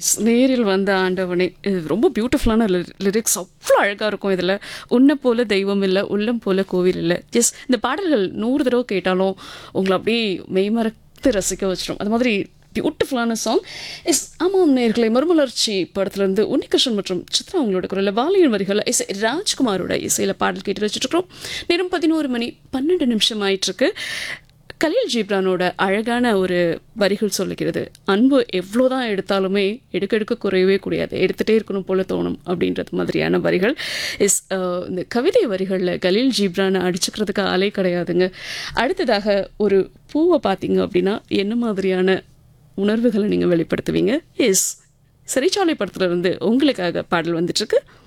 நேரில் வந்த ஆண்டவனே இது ரொம்ப பியூட்டிஃபுல்லான லிரிக்ஸ் அவ்வளோ அழகாக இருக்கும் இதில் உன்னை போல தெய்வம் இல்லை உள்ளம் போல கோவில் இல்லை எஸ் இந்த பாடல்கள் நூறு தடவை கேட்டாலும் உங்களை அப்படியே மெய்மறத்து ரசிக்க வச்சிடும் அது மாதிரி பியூட்டிஃபுல்லான சாங் எஸ் ஆமாம் நேர்களை மறுமலர்ச்சி படத்துலேருந்து உன்னிகிருஷ்ணன் மற்றும் சித்ரா அவங்களோட குரலில் வாலியன் வரிகளில் இசை ராஜ்குமாரோட இசையில் பாடல் கேட்டு வச்சுட்ருக்கோம் நேரம் பதினோரு மணி பன்னெண்டு நிமிஷம் ஆயிட்டிருக்கு கலீல் ஜீப்ரானோட அழகான ஒரு வரிகள் சொல்லுகிறது அன்பு எவ்வளோதான் எடுத்தாலுமே எடுக்க எடுக்க குறையவே கூடாது எடுத்துகிட்டே இருக்கணும் போல தோணும் அப்படின்றது மாதிரியான வரிகள் இஸ் இந்த கவிதை வரிகளில் கலீல் ஜீப்ரானை அடிச்சுக்கிறதுக்கு ஆளே கிடையாதுங்க அடுத்ததாக ஒரு பூவை பார்த்தீங்க அப்படின்னா என்ன மாதிரியான உணர்வுகளை நீங்கள் வெளிப்படுத்துவீங்க எஸ் சிறைச்சாலை படத்துல இருந்து உங்களுக்காக பாடல் வந்துட்டுருக்கு